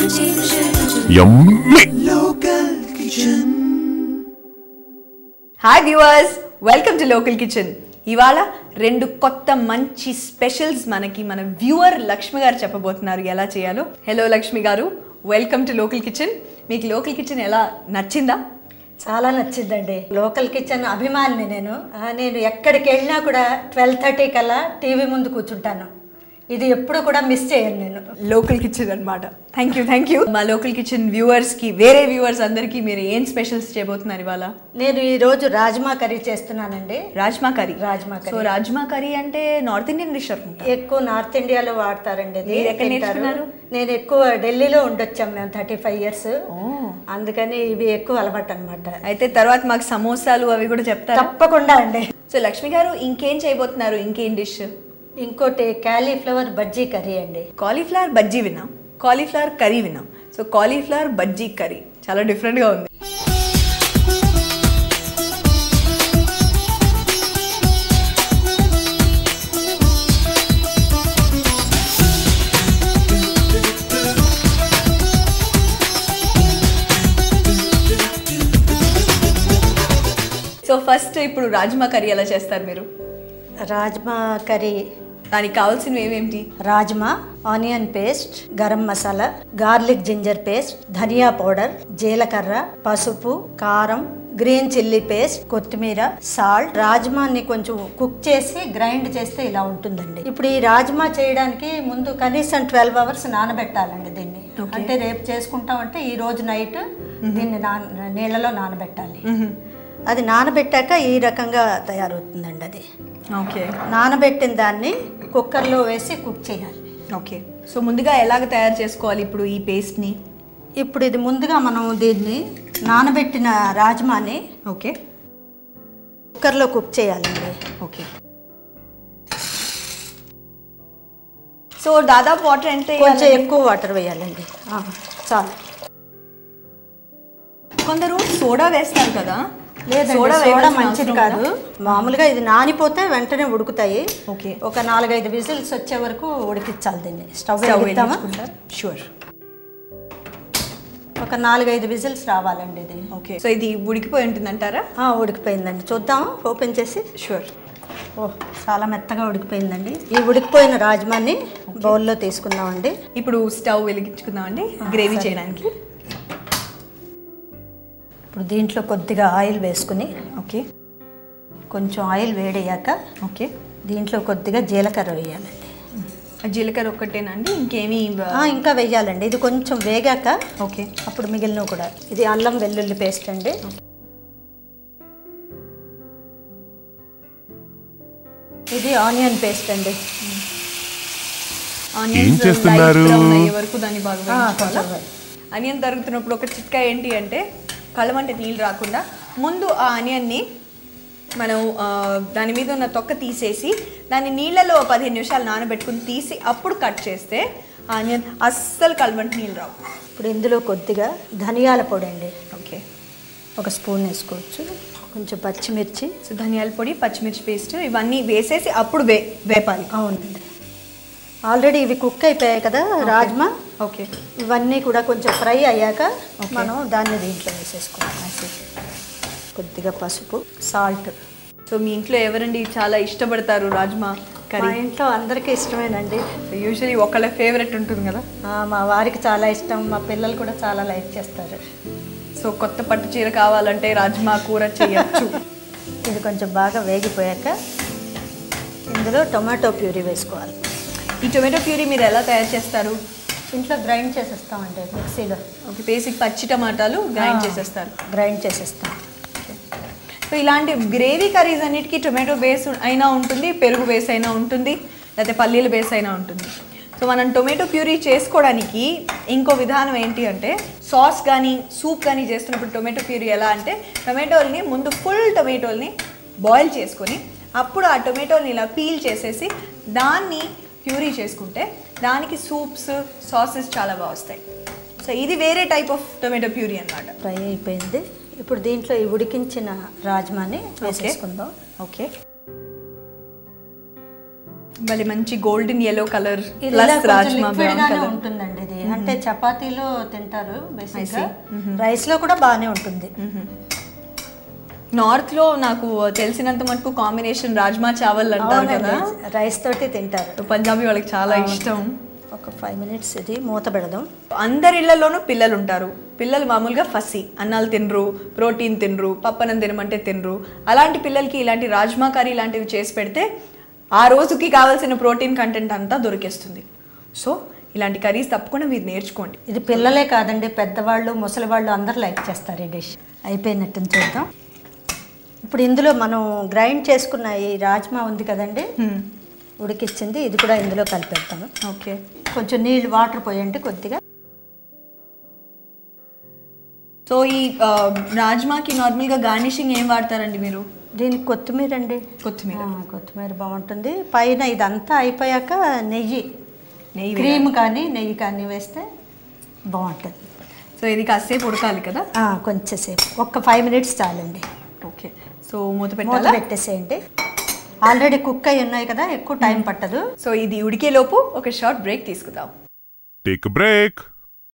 Yummy hi viewers welcome to local kitchen ఇవాళ రెండు కొత్త మంచి స్పెషల్స్ మనకి మన వ్యూవర్ లక్ష్మి గారు చెప్పబోతున్నారు ఎలా చేయాలో hello Lakshmi garu welcome to local kitchen మీకు లోకల్ కిచెన్ ఎలా నచ్చిందా చాలా నచ్చిందండి లోకల్ కిచెన్ అభిమానిని నేను ఆ, నేను ఎక్కడికి వెళ్ళినా కూడా ట్వెల్వ్ థర్టీ కల్లా టీవీ ముందు కూర్చుంటాను ఇది ఎప్పుడు కూడా మిస్ చేయను నేను లోకల్ కిచెన్ అన్నమాట థ్యాంక్ యూ థ్యాంక్ యూ మా లోకల్ కిచెన్ వ్యూవర్స్ కి వేరే వ్యూవర్స్ అందరికీ మీరు ఏం స్పెషల్స్ చేయబోతున్నారు ఇవాళ నేను ఈ రోజు రాజ్మా కర్రీ చేస్తున్నానండి rajma curry rajma curry. So rajma curry అంటే నార్త్ ఇండియన్ డిష్ అనుకుంటా ఎక్కువ నార్త్ ఇండియాలో వాడతారండి ఇది మీరు ఎక్కడ తింటారు. నేర్చుకున్నారు? నేను ఎక్కువ ఢిల్లీలో ఉండొచ్చాం మేము థర్టీ ఫైవ్ ఇయర్స్ అందుకని ఇవి ఎక్కువ అలవాటు అనమాట అయితే తర్వాత మాకు సమోసాలు అవి కూడా చెప్తారా తప్పకుండా అండి సో లక్ష్మి గారు ఇంకేం చేయబోతున్నారు ఇంకేం డిష్ ఇంకోటి క్యాలీఫ్లవర్ బజ్జీ కర్రీ అండి కాలీఫ్లవర్ బజ్జీ విన్నాం కాలీఫ్లవర్ కర్రీ విన్నాం సో కాలీఫ్లవర్ బజ్జీ కర్రీ చాలా డిఫరెంట్గా ఉంది సో ఫస్ట్ ఇప్పుడు రాజ్మా కర్రీ ఎలా చేస్తారు మీరు రాజ్మా కర్రీ దానికి కావాల్సినవి ఏమేమిటి rajma onion paste garam masala garlic ginger paste dhania powder జీలకర్ర పసుపు కారం గ్రీన్ చిల్లీ పేస్ట్ కొత్తిమీర సాల్ట్ రాజ్మాని కొంచెం కుక్ చేసి గ్రైండ్ చేస్తే ఇలా ఉంటుందండి ఇప్పుడు ఈ రాజ్మా చేయడానికి ముందు కనీసం ట్వెల్వ్ అవర్స్ నానబెట్టాలండి దీన్ని అంటే రేపు చేసుకుంటామంటే ఈ రోజు నైట్ దీన్ని నాన నీళ్ళలో నానబెట్టాలి అది నానబెట్టాక ఈ రకంగా తయారవుతుందండి అది ఓకే నానబెట్టిన దాన్ని కుక్కర్లో వేసి కుక్ చేయాలి ఓకే సో ముందుగా ఎలాగ తయారు చేసుకోవాలి ఇప్పుడు ఈ పేస్ట్ని ఇప్పుడు ఇది ముందుగా మనం దీన్ని నానబెట్టిన రాజ్మాని ఓకే కుక్కర్లో కుక్ చేయాలండి ఓకే సో దాదాపు వాటర్ ఎంత కొంచెం ఎక్కువ వాటర్ వేయాలండి ఆ, చాలు కొందరు సోడా వేస్తారు కదా లేదండి సోడా సోడా వేయాల్సిన మంచిది అవసరం కాదు మామూలుగా ఇది నానిపోతే వెంటనే ఉడుకుతాయి ఓకే ఒక నాలుగైదు విజిల్స్ వచ్చే వరకు ఉడికించాలి దీన్ని స్టవ్ స్టవ్ వెలిగిద్దామా షూర్ ఒక నాలుగైదు విజిల్స్ రావాలండి ఇది ఓకే సో ఇది ఉడికిపోయి ఉంటుందంటారా ఆ, ఉడికిపోయిందండి చూద్దాం ఓపెన్ చేసి షూర్ ఓ చాలా మెత్తగా ఉడికిపోయిందండి ఈ ఉడికిపోయిన రాజ్మాని బౌల్లో తీసుకుందామండి ఇప్పుడు స్టవ్ వెలిగించుకుందామండి గ్రేవీ చేయడానికి ఇప్పుడు దీంట్లో కొద్దిగా ఆయిల్ వేసుకుని ఓకే కొంచెం ఆయిల్ వేడయ్యాక ఓకే దీంట్లో కొద్దిగా జీలకర్ర వేయాలండి జీలకర్ర ఒక్కటేనండి ఇంకేమీ ఆ, ఇంకా వేయాలండి ఇది కొంచెం వేగాక ఓకే అప్పుడు మిగిలినవి కూడా ఇది అల్లం వెల్లుల్లి పేస్ట్ అండి ఇది ఆనియన్ పేస్ట్ అండి ఏం చేస్తున్నారు? అయ్యే వరకు దాన్ని బాగా ఆ, వేయించుకోవాలా? కొంచెం వే- ఆనియన్ తరుగుతున్నప్పుడు ఒక చిట్కా ఏంటి అంటే కళ్ళమంటే నీళ్ళు రాకుండా ముందు ఆ ఆనియన్ని మనం ఆ, దాని మీద ఉన్న తొక్క తీసేసి దాన్ని నీళ్ళలో పదిహేను నిమిషాలు నానబెట్టుకుని తీసి అప్పుడు కట్ చేస్తే ఆనియన్ అస్సలు కలవంటి నీళ్ళు రావు ఇప్పుడు ఇందులో కొద్దిగా ధనియాల పొడి అండి ఓకే ఒక స్పూన్ వేసుకోవచ్చు కొంచెం పచ్చిమిర్చి సో ధనియాల పొడి పచ్చిమిర్చి పేస్ట్ ఇవన్నీ వేసేసి అప్పుడు వే వేపాలి అవునండి ఆల్రెడీ ఇవి కుక్ అయిపోయాయి కదా రాజ్మా ఓకే ఇవన్నీ కూడా కొంచెం ఫ్రై అయ్యాక మనం దాన్ని దీంట్లో వేసేసుకోవాలి కొద్దిగా పసుపు సాల్ట్ సో మీ ఇంట్లో ఎవరండి చాలా ఇష్టపడతారు రాజ్మా మా కర్రీ ఇంట్లో అందరికీ ఇష్టమేనండి యూజువలీ ఒకళ్ళ ఫేవరెట్ ఉంటుంది కదా ఆ, మా వారికి చాలా ఇష్టం మా పిల్లలు కూడా చాలా లైక్ చేస్తారు సో కొత్త పట్టు చీర కావాలంటే రాజ్మా కూర చేయొచ్చు ఇది కొంచెం బాగా వేగిపోయాక ఇందులో టొమాటో ప్యూరీ వేసుకోవాలి ఈ టొమాటో ప్యూరీ మీరు ఎలా తయారు చేస్తారు ఇంట్లో గ్రైండ్ చేసేస్తామండి మిక్సీలో ఓకే బేసిక్ పచ్చి టమాటాలు గ్రైండ్ చేసేస్తారు గ్రైండ్ చేసేస్తాం సో ఇలాంటి గ్రేవీ కర్రీస్ అన్నిటికీ టొమాటో బేస్ అయినా ఉంటుంది పెరుగు బేస్ అయినా ఉంటుంది లేకపోతే పల్లీల బేస్ అయినా ఉంటుంది సో మనం టొమాటో ప్యూరీ చేసుకోవడానికి ఇంకో విధానం ఏంటి అంటే సాస్ కానీ సూప్ కానీ చేస్తున్నప్పుడు టొమాటో ప్యూరీ ఎలా అంటే టొమాటోల్ని ముందు ఫుల్ టొమాటోల్ని బాయిల్ చేసుకొని అప్పుడు ఆ టొమాటోల్ని ఇలా పీల్ చేసేసి దాన్ని ప్యూరీ చేసుకుంటే దానికి సూప్స్ సాసెస్ చాలా బాగా వస్తాయి సో ఇది వేరే టైప్ ఆఫ్ టొమాటో ప్యూరీ అన్నమాట ఫ్రై అయిపోయింది ఇప్పుడు దీంట్లో ఈ ఉడికించిన రాజ్మాని వేసేసుకుందాం ఓకే మళ్ళీ మంచి గోల్డెన్ ఎల్లో కలర్ ఇది ఇలా ప్లస్ కొంచెం రాజ్మా liquid బ్రౌన్ గానే కలర్ ఉంటుందండి ఇది అంటే చపాతీలో తింటారు బేసిక్ గా రైస్ లో కూడా బాగానే ఉంటుంది నార్త్ లో నాకు తెలిసినంత మటుకు కాంబినేషన్ రాజ్మా చావల్ అంటారు కదా రైస్ తోటి తింటారు పంజాబీ వాళ్ళకి చాలా ఇష్టం ఒక ఫైవ్ మినిట్స్ ఇది మూత పెడదాం అందరి ఇళ్లలోనూ పిల్లలు ఉంటారు పిల్లలు మామూలుగా ఫస్సీ అన్నాలు తినరు ప్రోటీన్ తినరు పప్పనం తినమంటే తినరు అలాంటి పిల్లలకి ఇలాంటి రాజ్మా కర్రీ ఇలాంటివి చేసి పెడితే ఆ రోజుకి కావాల్సిన ప్రోటీన్ కంటెంట్ అంతా దొరికేస్తుంది సో ఇలాంటి కర్రీస్ తప్పకుండా మీరు నేర్చుకోండి ఇది పిల్లలే కాదండి పెద్దవాళ్ళు ముసలి వాళ్ళు అందరు లైక్ చేస్తారు ఈ డిష్ అయిపోయినట్టు చూద్దాం ఇప్పుడు ఇందులో మనం గ్రైండ్ చేసుకున్న ఈ రాజ్మా ఉంది కదండి ఉడికిచ్చింది ఇది కూడా ఇందులో కలిపేద్దాము ఓకే కొంచెం నీళ్ళు వాటర్ పోయండి కొద్దిగా సో ఈ ఆ, రాజ్మాకి నార్మల్గా గార్నిషింగ్ ఏం వాడతారండి మీరు దీనికి కొత్తిమీర అండి కొత్తిమీర ఆ, కొత్తిమీర బాగుంటుంది పైన ఇదంతా అయిపోయాక నెయ్యి నెయ్యి క్రీమ్ కానీ నెయ్యి కానీ వేస్తే బాగుంటుంది సో ఇది కాసేపు ఉడకాలి కదా ఆ, కొంచెంసేపు ఒక్క ఫైవ్ మినిట్స్ చాలండి ఓకే సో మూత మూత పెట్టాలా పెట్టేసేయండి ఆల్రెడీ కుక్ అయి ఉన్నాయి కదా ఎక్కువ టైం పట్టదు సో ఇది ఉడికేలోపు ఒక షార్ట్ బ్రేక్ తీసుకుందాం Take a break.